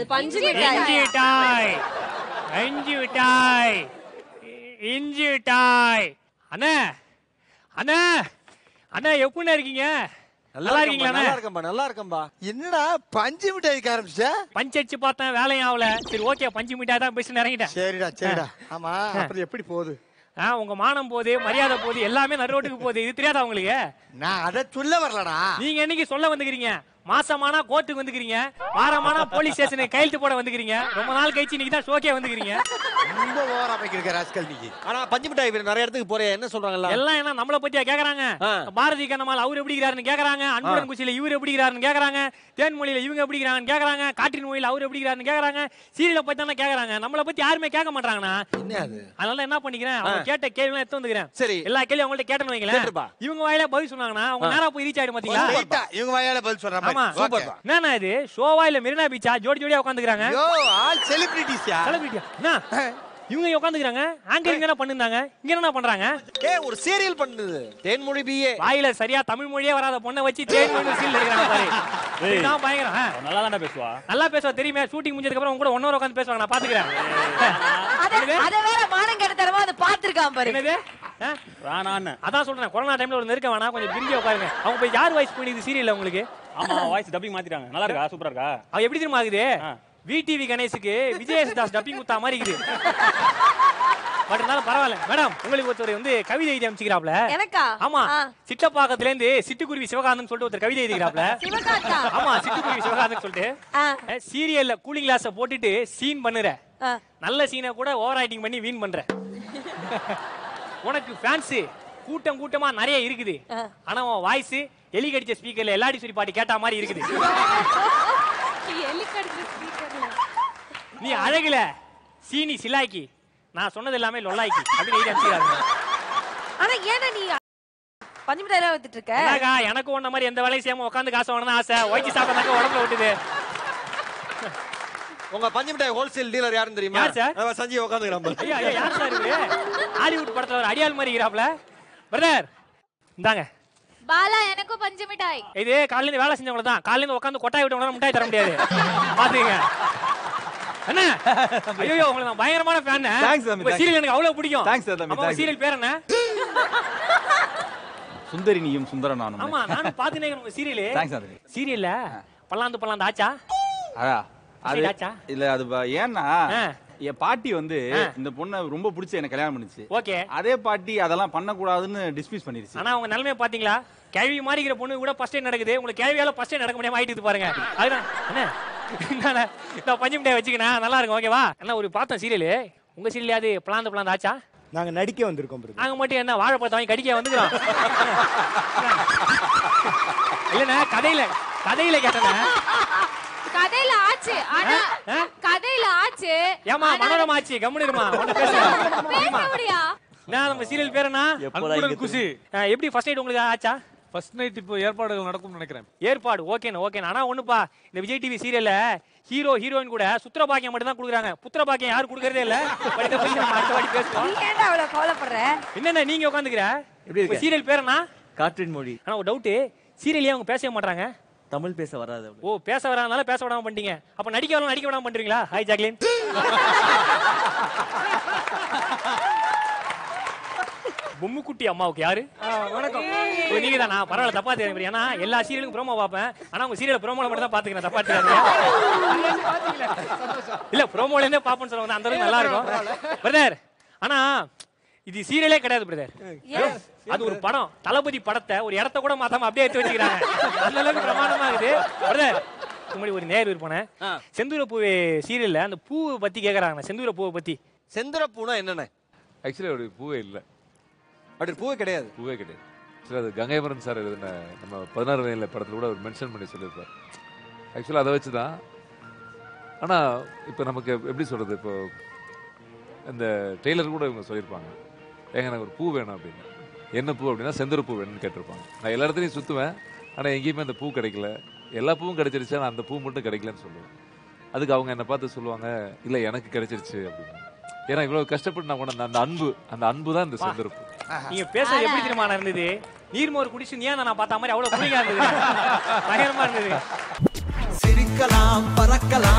அது பஞ்சு மிட்டாய் இஞ்சி மிட்டாய் இஞ்சி மிட்டாய் இஞ்சி மிட்டாய் அண்ணா அண்ணா அண்ணா எப்படிண்ணா இருக்கீங்க நல்லா இருக்கீங்களா நல்லா அண்ணா? இருக்கம்பா நல்லா இருக்கம்பா என்னடா பஞ்சு மிட்டாய்க்கு ஆரம்பிச்ச பஞ்சு அடிச்சு பார்த்தேன் வேலையும் ஆகல சரி ஓகே பஞ்சு மிட்டாய் தான் பேசி இறங்கிட்டேன் சரிடா சரிடா ஆமா அப்புறம் எப்படி போகுது ஆ உங்க மானம் போகுது மரியாதை போகுது எல்லாமே நடுரோட்டுக்கு போகுது இது தெரியாதா உங்களுக்கு நான் அதை சொல்ல வரலடா நீங்க என்னைக்கு சொல்ல வந்துக்கிறீங்க மாசமானா கோர்ட்டுக்கு வந்துக்கிறீங்க வாரமானா போலீஸ் ஸ்டேஷனுக்கு கையெழுத்து போட வந்துக்கிறீங்க ரொம்ப நாள் கழிச்சு இன்னைக்கு தான் ஷோக்கே வந்துக்கிறீங்க ரொம்ப ஓவரா வைக்கிற ராஸ்கல் நீ ஆனா பஞ்சு மிட்டாய் இப்ப நிறைய இடத்துக்கு போறே என்ன சொல்றாங்கல்ல எல்லாம் என்ன நம்மள பத்தியா கேக்குறாங்க ஆ. பாரதி கண்ணமால் அவர் எப்படிங்கிறாருன்னு கேக்குறாங்க அன்புடன் குச்சியில இவர் எப்படிங்கிறாருன்னு கேக்குறாங்க தேன்மொழியில இவங்க எப்படிங்கிறாங்கன்னு கேக்குறாங்க காற்றின் மொழியில அவர் எப்படிங்கிறாருன்னு கேக்குறாங்க சீரியலை பத்தி தானே கேக்குறாங்க நம்மள பத்தி யாருமே கேட்க மாட்டாங்கண்ணா என்ன அது அதனால என்ன பண்ணிக்கிறேன் அவங்க கேட்ட கேள்வி எடுத்து வந்துக்கிறேன் சரி. எல்லா கேள்வியும் அவங்கள்ட்ட கேட்டேன்னு வைங்களேன் கேட்டுப்பா. இவங்க வாயில பதில் சொன்னாங்கன்னா அவங்க நேரா போய் ரீச் ஆயிடும் பாத்தீங்களா ரைட்டா, இவங்க வாயால பதில் சொல்ற ஆமா மாதிரி சூப்பர் Okay. என்னண்ணா இது ஷோவா இல்ல மெரினா பீச்சா ஜோடி ஜோடியா உட்காந்துக்கிறாங்க யோ ஆல் செலிபிரிட்டிஸ்யா செலிபிரிட்டியா என்ன இவங்க இங்க உட்காந்துக்கிறாங்க ஆங்கரிங் தானே பண்ணிருந்தாங்க இங்க என்ன பண்றாங்க ஏ ஒரு சீரியல் பண்ணுது தேன்மொழி பிஏ வாயில சரியா தமிழ் மொழியே வராத பொண்ணை வச்சு தேன் மொழி சீல் எடுக்கிறாங்க பாரு இதுதான் பயங்கரம் ஆ. நல்லா தானே பேசுவா நல்லா பேசுவா தெரியுமே ஷூட்டிங் முடிஞ்சதுக்கு அப்புறம் உங்க கூட ஒன் ஹவர் உட்காந்து பேசுவாங்க நான் பாத்துக்கிறேன் அத அத வேற மானம் கெடுத்தரமா அதை பாத்துருக்கான் பாரு என்னது ஆ? வேணான்னு அதான் சொல்றேன் கொரோனா டைம்ல ஒரு நெருக்க வேணா கொஞ்சம் பிரிஞ்சு உட்காருங்க அவங்க போய் யார் வாய்ஸ் பண்ணிது சீரியல் உங்களுக்கு ஆமா வாய்ஸ் டப்பிங் மாத்திட்டாங்க நல்லா இருக்கா சூப்பரா இருக்கா அவ எப்படி தெரியுமா ஆகுது ஆ. விடிவி கணேஷுக்கு விஜயதாஸ் டப்பிங் குத்தா மாதிரி இருக்குது பட் இருந்தாலும் பரவாயில்ல மேடம் உங்களுக்கு ஒருத்தர் வந்து கவிதை எழுதி அமைச்சிக்கிறாப்ல எனக்கா ஆமா ஆ. சிட்டப்பாக்கத்துல இருந்து சிட்டுக்குருவி சிவகாந்தன் சொல்லிட்டு ஒருத்தர் கவிதை எழுதிக்கிறாப்ல சிவகாந்தா ஆமா சிட்டுக்குருவி சிவகாந்தன் சொல்லிட்டு ஆ, சீரியல்ல கூலிங் கிளாஸ போட்டுட்டு சீன் பண்ணுற ஆ. நல்ல சீனை கூட ஓவர் ஆக்டிங் பண்ணி வீண் பண்ற உனக்கு ஃபேன்ஸ் கூட்டம் கூட்டமா நிறைய இருக்குது ஆ. ஆனா உன் வாய்ஸ் எலி கடிச்ச ஸ்பீக்கர்ல எல்லாடி சொல்லி பாட்டு கேட்ட மாதிரி இருக்குது எலிக்கடிச்ச ஸ்பீக்கர்ல நீ அழகுல சீனி சிலாக்கி நான் சொன்னது எல்லாமே லொல்லாக்கி அப்படின்னு எழுதி அனுப்பிச்சிருக்காங்க ஆனா ஏன்னா நீ பஞ்சு மிட்டாய் எல்லாம் வித்துட்டு இருக்க என்னக்கா எனக்கு ஒன்ன மாதிரி எந்த வேலையும் செய்யாம உட்காந்து காசு வாங்கணும் ஆசை ஒய்ச்சி சாப்பிட்டாக்க உடம்புல விட்டுது உங்க பஞ்சு மிட்டாய் ஹோல்சேல் டீலர் யாருன்னு தெரியுமா யார் சார்? நம்ம சஞ்சய் உட்காந்துக்கிறான் ஐயா ஐயா யார் சார் இவரு ஹாலிவுட் படத்துல ஒரு அடியாள் மாதிரி இருக்கிறாப்ல பிரதர் இந்தாங்க பாலா எனக்கும் பஞ்சு மிட்டாய் இது காலையில இருந்து வேலை செஞ்சவங்க தான் காலையில இருந்து உட்காந்து கொட்டாய் விட்டவங்க மிட்டாய் தர முடியாது பாத்துங்க என்ன ஐயோ உங்களுக்கு நான் பயங்கரமான ஃபேன் Thanks, தம்பி, thanks. சீரியல் எனக்கு அவ்வளவு பிடிக்கும் Thanks, sir, தம்பி, ஆமா thanks. சீரியல் பேர் என்ன சுந்தரி நீயும் சுந்தர நானும் ஆமா நானும் பாத்துனே இருக்கேன் உங்க சீரியல் தேங்க்ஸ் அது சீரியல்ல பல்லாந்து பல்லாந்து ஆச்சா அதா அது சரிடாச்சா? இல்ல அது ப- ஏன்னா ஆ. என் பாட்டி வந்து ஆ. இந்த பொண்ணை ரொம்ப பிடிச்சி எனக்கு கல்யாணம் பண்ணுச்சு ஓகே அதே பாட்டி அதெல்லாம் பண்ணக்கூடாதுன்னு டிஸ்மிஸ் பண்ணிருச்சு ஆனா உங்க நிலைமைய பாத்தீங்களா கேள்வி மாதிரி இருக்கிற பொண்ணு கூட ஃபர்ஸ்ட் டைம் நடக்குது உங்களுக்கு கேள்வியால ஃபர்ஸ்ட் டைம் நடக்க முடியாம ஆயிட்டு பாருங்க அதுதான் என்ன என்னண்ணே, இந்த பஞ்சு மிட்டாய் வச்சுக்கினேன் நல்லா இருக்கும் ஓகேவா என்ன ஒரு பார்த்தோம் சீரியல் உங்க சீரியல் பிளாந்து பிளாந்து ஆச்சா நாங்க நடிக்க வந்திருக்கோம் பிரதர் நாங்க மட்டும் என்ன வாழைப்பழத்தை வாங்கி கடிக்க வந்துக்கிறோம் இல்லண்ணே கதையில கதையில கேட்டேன் கதையில ஆச்சு ஆனா ஆ? கதையில ஆச்சு ஏமா ஆனா மனோரமா ஆச்சு கம்முன்னு இருமா உன்கிட்ட பேசுறேன் பேச முடியா நான் நம்ம சீரியல் பேர் என்ன அன்புடன் குஷி ஆ, எப்படி ஃபர்ஸ்ட் நைட் உங்களுக்கு ஆச்சா ஃபர்ஸ்ட் நைட் இப்போ ஏற்பாடுகள் நடக்கும்னு நினைக்கிறேன் ஏற்பாடு ஓகேண்ணா ஓகேண்ணா ஆனா ஒண்ணுப்பா இந்த விஜய் டிவி சீரியல்ல ஹீரோ ஹீரோயின் கூட சுத்திர பாக்கியம் மட்டும் தான் கொடுக்குறாங்க புத்திர பாக்கியம் யாரும் கொடுக்கறதே இல்ல But இதை பத்தி நம்ம அடுத்த வாட்டி பேசுவோம் நீ ஏன்டா அவ்வளவு கவலைப்படுற என்னண்ணா நீங்க உட்காந்துக்கிற எப்படி இருக்க? சீரியல் பேர் என்ன காற்றின் மொழி ஆனா ஒரு டவுட் சீரியல்லே அவங்க பேசவே மாட்டாங்க தமிழ் பேச வராது அவளுக்கு. ஓ பேச வராதனால பேச விடாம பண்ணிட்டீங்க அப்ப நடிக்க வரலாம் நடிக்க விடாம பண்றீங்களா ஹாய் ஜாக்லின் பொம்முக்குட்டி அம்மாவுக்கு யாரு வணக்கம் நீங்க தானா பரவாயில்ல தப்பா தெரியும் ஏன்னா எல்லா சீரியலுக்கும் ப்ரோமோ பார்ப்பேன் ஆனா உங்க சீரியல் ப்ரோமோல மட்டும் தான் பாத்துக்கிறேன் தப்பா தெரியாது இல்ல ப்ரோமோல இருந்தே பாப்பேன்னு சொல்லுவாங்க அந்த அளவுக்கு நல்லா இருக்கும் பிரதர் ஆனா இது சீரியலே கிடையாது பிரதர் அது ஒரு படம் தளபதி படத்தை ஒரு இடத்த கூட மாத்தாம அப்படியே எடுத்து வச்சுக்கிறாங்க அந்த அளவுக்கு பிரமாதமா இருக்குது பிரதர் முன்னாடி ஒரு நேர் இருப்பானே செந்தூர பூ சீரியல்ல அந்த பூவை பத்தி கேக்குறாங்க செந்தூர பூவை பத்தி செந்தூர பூனா என்னண்ணே ஆக்சுவலி அப்படி பூவே இல்லை அப்படி பூவே கிடையாது பூவே கிடையாது ஆக்சுவலி அது கங்கைமரன் சார் எழுதின நம்ம பதினாறு வயதில் படத்தில் கூட அவர் மென்ஷன் பண்ணி சொல்லியிருப்பார் ஆக்சுவலாக அதை வச்சு தான் ஆனால் இப்போ நமக்கு எப்படி சொல்கிறது இப்போ இந்த டெய்லர் கூட இவங்க சொல்லியிருப்பாங்க ஏங்க எனக்கு ஒரு பூ வேணும் அப்படின்னு என்ன பூ அப்படின்னா செந்தூர பூ வேணும்னு கேட்டிருப்பாங்க நான் எல்லா இடத்துலையும் சுற்றுவேன் ஆனால் எங்கேயுமே அந்த பூ கிடைக்கல எல்லா பூவும் கிடைச்சிருச்சு ஆனால் அந்த பூ மட்டும் கிடைக்கலன்னு சொல்லுவேன் அதுக்கு அவங்க என்னை பார்த்து சொல்லுவாங்க இல்லை எனக்கு கிடைச்சிருச்சு அப்படின்னு ஏன்னா இவ்வளோ கஷ்டப்பட்டு நான் கொண்டு வந்த அந்த அன்பு அந்த அன்பு தான் இந்த செந்தூர பூ நீங்க பேசுறது எப்படி தெரியுமா இருந்தது நீர்மோர் குடிச்சு நீ நான் பார்த்த மாதிரி அவ்வளவு புரியா இருந்தது பயங்கரமா இருந்தது சிரிக்கலாம் பறக்கலாம்